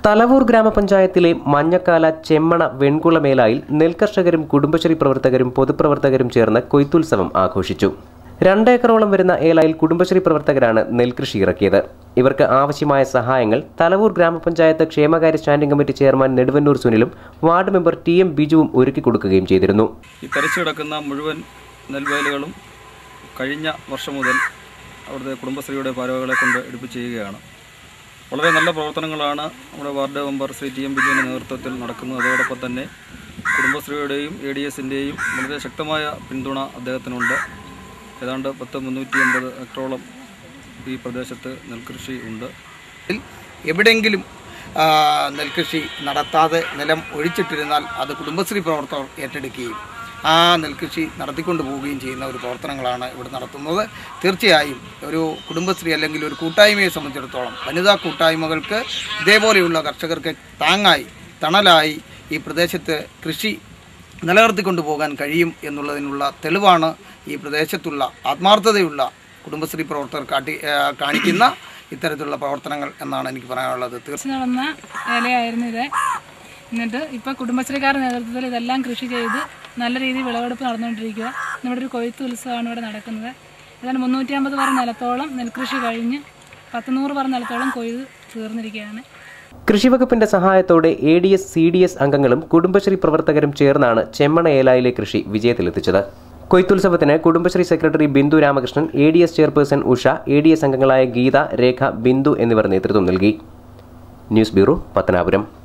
തലവൂർ ഗ്രാമപഞ്ചായത്തിലെ മഞ്ഞക്കാല ചെമ്മണ വെൺകുളമേലായിൽ നെൽകർഷകരും കുടുംബശ്രീ പ്രവർത്തകരും പൊതുപ്രവർത്തകരും ചേർന്ന് കൊയ്ത്തുത്സവം ആഘോഷിച്ചു രണ്ടേക്കറോളം വരുന്ന ഏലായിൽ കുടുംബശ്രീ പ്രവർത്തകരാണ് നെൽകൃഷി ഇറക്കിയത് ഇവർക്ക് ആവശ്യമായ സഹായങ്ങൾ തലവൂർ ഗ്രാമപഞ്ചായത്ത് ക്ഷേമകാര്യ സ്റ്റാൻഡിംഗ് കമ്മിറ്റി ചെയർമാൻ നെടുവന്നൂർ സുനിലും വാർഡ് മെമ്പർ ടി എം ബിജുവും ഒരുക്കി കൊടുക്കുകയും ചെയ്തിരുന്നു ഈ തരിച്ചു കിടക്കുന്ന മുഴുവൻ നെൽവയലുകളും കഴിഞ്ഞ വർഷം മുതൽ അവിടുത്തെ കുടുംബശ്രീയുടെ ഭാരവാഹികളെ കൊണ്ട് എടുപ്പിച്ച് ചെയ്യുകയാണ് വളരെ നല്ല പ്രവർത്തനങ്ങളാണ് നമ്മുടെ ward member Shri T M ബിജുവിൻ്റെ നേതൃത്വത്തിൽ നടക്കുന്നത് അതോടൊപ്പം തന്നെ കുടുംബശ്രീയുടെയും എ ഡി എസിൻ്റെയും വളരെ ശക്തമായ പിന്തുണ അദ്ദേഹത്തിനുണ്ട് ഏതാണ്ട് പത്ത് മുന്നൂറ്റി അമ്പത് ഹെക്ടറോളം ഈ പ്രദേശത്ത് നെൽകൃഷി ഉണ്ട് ിൽ എവിടെയെങ്കിലും ആ, നെൽകൃഷി നടത്താതെ നിലം ഒഴിച്ചിട്ടിരുന്നാൽ അത് കുടുംബശ്രീ പ്രവർത്തകർ ഏറ്റെടുക്കുകയും ആ നെൽകൃഷി നടത്തിക്കൊണ്ട് പോവുകയും ചെയ്യുന്ന ഒരു പ്രവർത്തനങ്ങളാണ് ഇവിടെ നടത്തുന്നത് തീർച്ചയായും ഒരു കുടുംബശ്രീ അല്ലെങ്കിൽ ഒരു കൂട്ടായ്മയെ സംബന്ധിച്ചിടത്തോളം വനിതാ കൂട്ടായ്മകൾക്ക് ഇതേപോലെയുള്ള കർഷകർക്ക് താങ്ങായി തണലായി ഈ പ്രദേശത്ത് കൃഷി നിലനിർത്തിക്കൊണ്ടു പോകാൻ കഴിയും എന്നുള്ളതിനുള്ള തെളിവാണ് ഈ പ്രദേശത്തുള്ള ആത്മാർത്ഥതയുള്ള കുടുംബശ്രീ പ്രവർത്തകർ കാട്ടി ആ, കാണിക്കുന്ന ഇത്തരത്തിലുള്ള പ്രവർത്തനങ്ങൾ എന്നാണ് എനിക്ക് പറയാനുള്ളത് തീർച്ചയായും കൃഷി നടന്ന ഇലയായിരുന്നു ഇത് എന്നിട്ട് ഇപ്പോൾ കുടുംബശ്രീക്കാരുടെ നേതൃത്വത്തിൽ ഇതെല്ലാം കൃഷി ചെയ്ത് നല്ല രീതിയിൽ വിളവെടുപ്പ് നടന്നുകൊണ്ടിരിക്കുക ഇവിടെ ഒരു കൊയ്ത്ത് ഉത്സവമാണ് ഇവിടെ നടക്കുന്നത് ഏതാണ്ട് മുന്നൂറ്റി അമ്പത് പറ നിലത്തോളം നെൽകൃഷി കഴിഞ്ഞ് പത്തുനൂറ് പറ നിലത്തോളം കൊയ്ത് തീർന്നിരിക്കുകയാണ് കൃഷിവകുപ്പിന്റെ സഹായത്തോടെ A D S C D S അംഗങ്ങളും കുടുംബശ്രീ പ്രവർത്തകരും ചേർന്നാണ് ചെമ്മണ ഏലായിലെ കൃഷി വിജയത്തിലെത്തിച്ചത് കൊയ്ത്തുത്സവത്തിന് Kudumbashree secretary Bindu Ramakrishnan A D S chairperson Usha A D S അംഗങ്ങളായ ഗീത രേഖ ബിന്ദു എന്നിവർ നേതൃത്വം നൽകി ന്യൂസ് ബ്യൂറോ പത്തനാപുരം